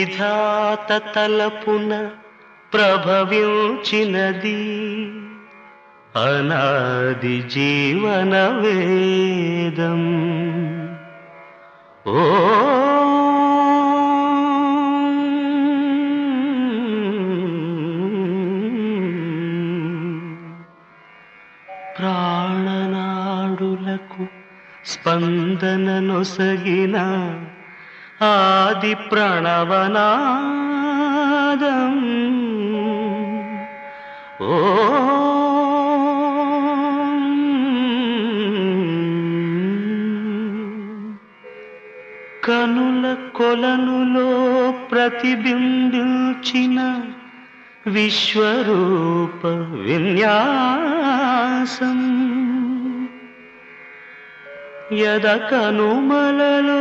విధాత తలపున ప్రభవించినది అనాది జీవన వేదం ఓ ప్రాణనాడులకు స్పందన నొసగిన ఆది ప్రణవనాదం ఓ కనుల కొలనులో ప్రతిబింబించిన విశ్వరూప విన్యాసం యద కనుమలలో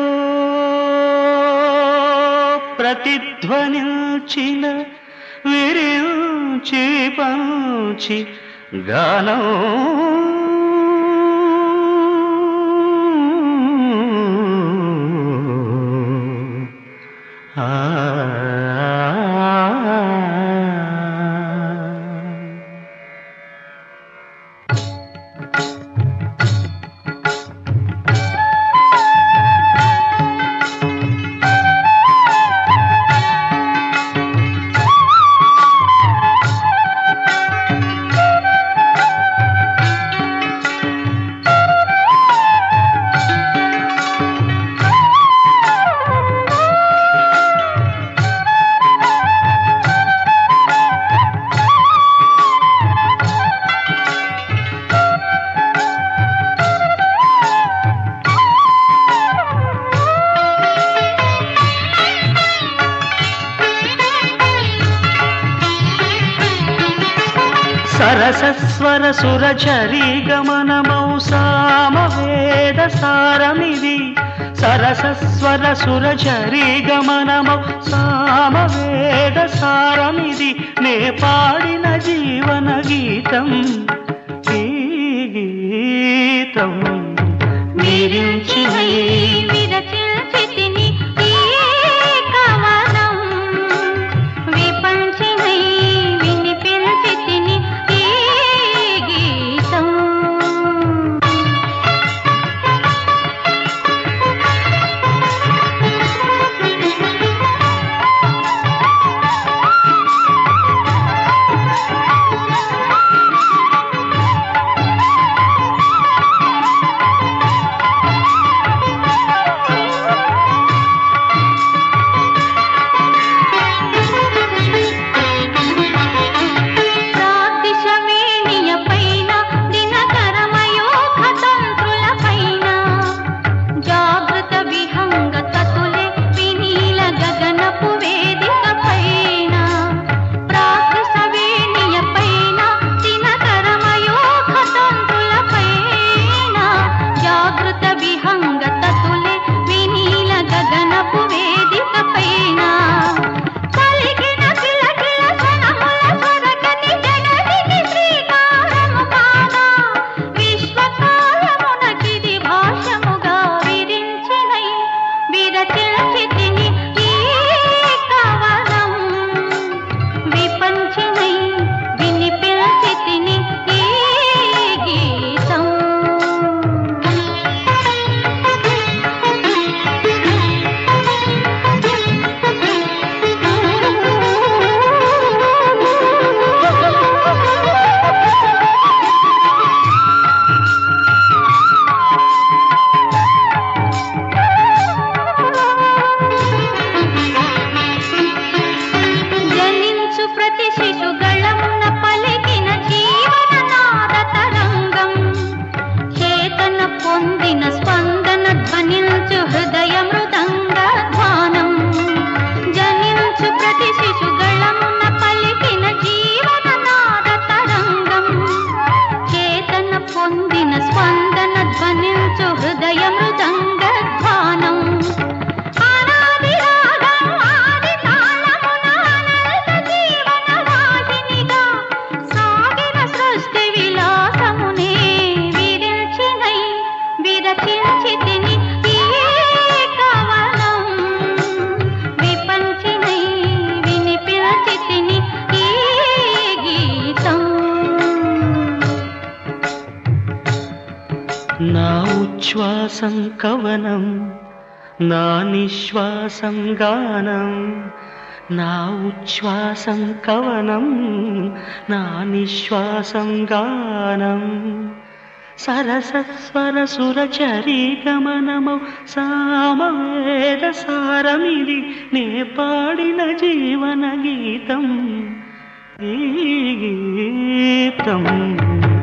ప్రతిధ్వనించిన విరించి పంచి గానం ఆ సరసస్వర సురచరీ గమనమౌ సామవేద సారమిది సరసస్వర సురచరీ గమనమౌ సామవేద సారమిది నే పాడిన జీవన గీతం ఈ గీతం నిరించిన విరచిల్చితిని ఈ కవనం విపంచినై వినిపించితిని ఈ గీతం ఆ ఉచ్ఛ్వాసం కవనం నా నిశ్వాసం గానం నా ఉచ్ఛ్వాసం కవనం నా నిశ్వాసం గానం సరసస్వర సురచరీ గమనమౌ సామవేద సారమిది నే పాడిన జీవన గీతం ఈ గీతం